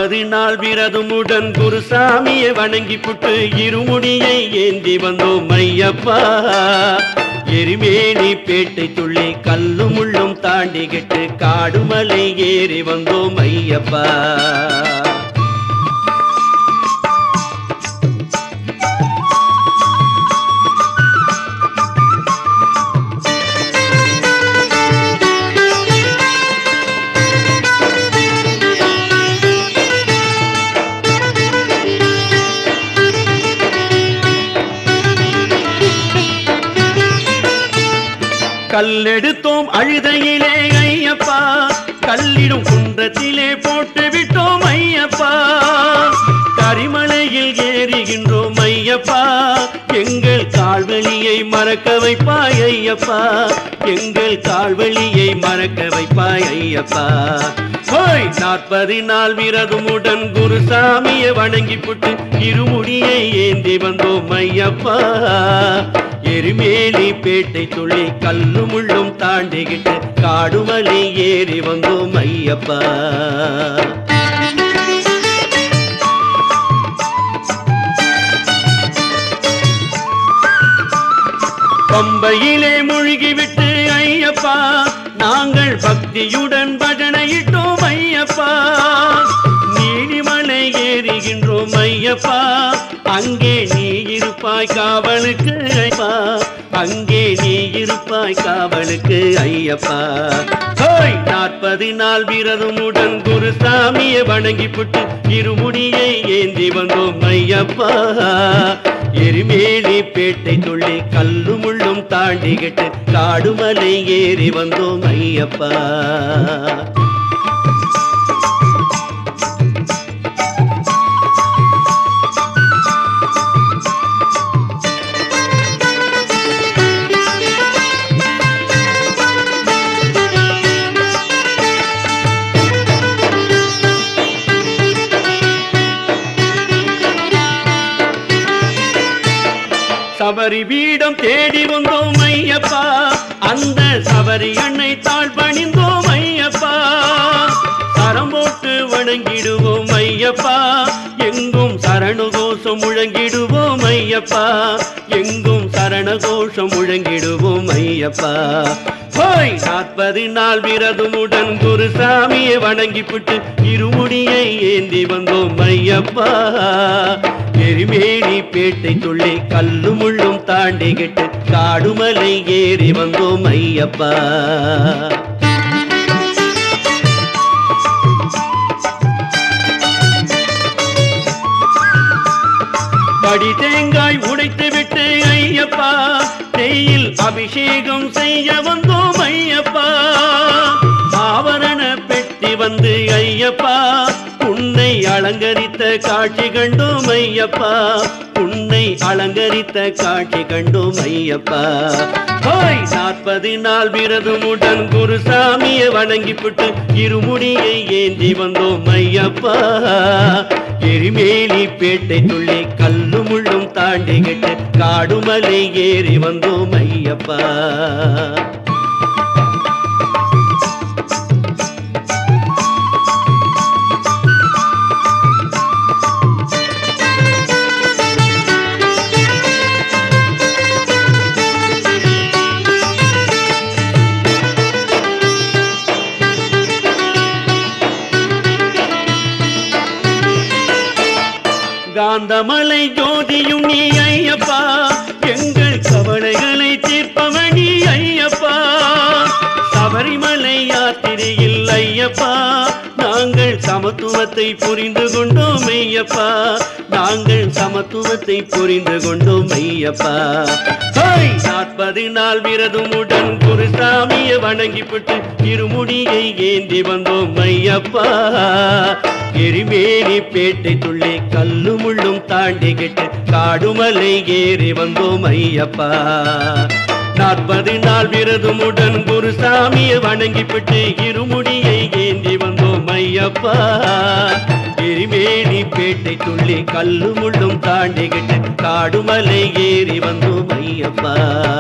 நாற்பது நாள் விரதமுடன் குருசாமியை வணங்கி புட்டு இருமுடியை ஏந்தி வந்தோம் ஐயப்பா எரிமேனி பேட்டை துள்ளி கல்லும் முள்ளும் தாண்டிக்கிட்டு காடுமலை ஏறி வந்தோம் ஐயப்பா கல்லெடுத்தோம் அழுதையிலே ஐயப்பா கல்லிடும் குன்றத்திலே போட்டு விட்டோம் ஐயப்பா கரிமலையில் ஏறுகின்றோம் ஐயப்பா எங்கள் கால்வெளியை மறக்க வைப்பாய் ஐயப்பா எங்கள் கால்வெளியை மறக்க வைப்பாய் ஐயப்பா ஹோய் நாற்பது நாள் விரதமுடன் குருசாமியை வணங்கி புட்டு இருமுடியை ஏந்தி வந்தோம் ஐயப்பா எரிமேலி பேட்டை துள்ளி கல்லு முள்ளும் தாண்டிக்கிட்டு காடுமலை ஏறி வந்தோம் ஐயப்பா பம்பையிலே மூழ்கிவிட்டு ஐயப்பா நாங்கள் பக்தியுடன் பஜனையிட்டோம் ஐயப்பா நீலிமலை ஏறுகின்றோம் ஐயப்பா அங்கே நீ இருப்பாய் காவலுக்கு ஐயப்பா அங்கே நீ இருப்பாய் காவலுக்கு ஐயப்பா ஹோய் நாற்பது நாள் விரதமுடன் குருசாமியை வணங்கி புட்டு இருமுடியை ஏந்தி வந்தோம் ஐயப்பா எரிமேலி பேட்டை துள்ளி கல்லு முள்ளும் தாண்டிக்கிட்டு காடுமலை ஏறி வந்தோம் ஐயப்பா சபரி பீடம் தேடி வந்தோம் ஐயப்பா அந்த சபரி அன்னை தாழ் பணிந்தோம் ஐயப்பா சரம் போட்டு வணங்கிடுவோம் ஐயப்பா எங்கும் சரண கோஷம் முழங்கிடுவோம் ஐயப்பா எங்கும் சரண கோஷம் முழங்கிடுவோம் ஐயப்பா ஹோய் நாற்பது நாள் விரதமுடன் குருசாமியை வணங்கி புட்டு இருமுடியை ஏந்தி வந்தோம் ஐயப்பா எரிமேலி பேட்டை துள்ளி கல்லு முள்ளும் தாண்டிக்கிட்டு காடுமலை ஏறி வந்தோம் ஐயப்பா படி தேங்காய் உடைத்து விட்டு ஐயப்பா நெய்யில் அபிஷேகம் செய்ய வந்தோம் ஐயப்பா ஆவரண பெட்டி வந்து ஐயப்பா உன்னை அலங்கரித்த காட்சி கண்டோம் ஐயப்பா உன்னை அலங்கரித்த காட்சி கண்டோம் ஐயப்பா ஹோய் நாற்பது நாள் விரதமுடன் குருசாமியை வணங்கி புட்டு இருமுடியை ஏந்தி வந்தோம் ஐயப்பா எரிமேலி பேட்டை துள்ளி கல்லு முள்ளும் தாண்டிக்கிட்டு காடுமலை ஏறி வந்தோம் ஐயப்பா காந்தமலை ஜோதியும் நீ ஐயப்பா எங்கள் கவலைகளை தீர்ப்பவன் நீ ஐயப்பா சபரிமலை யாத்திரையில் ஐயப்பா நாங்கள் சமத்துவத்தை புரிந்து கொண்டோம் ஐயப்பா நாங்கள் சமத்துவத்தை புரிந்து கொண்டோம் ஐயப்பா ஹோய்! நாற்பது நாள் விரதமுடன் குருசாமியை வணங்கிவிட்டு இருமுடியை ஏந்தி வந்தோம் ஐயப்பா எரிமேலி பேட்டை துள்ளி கல்லு முள்ளும் தாண்டிக்கிட்டு காடுமலை ஏறி வந்தோம் ஐயப்பா நாற்பது நாள் விரதமுடன் குருசாமியை வணங்கிவிட்டு இருமுடியை ஏந்தி வந்தோம் ஐயப்பா எரிமேலி பேட்டை துள்ளி கல்லு முள்ளும் தாண்டிக்கிட்டு காடுமலை ஏறி வந்தோம் ஐயப்பா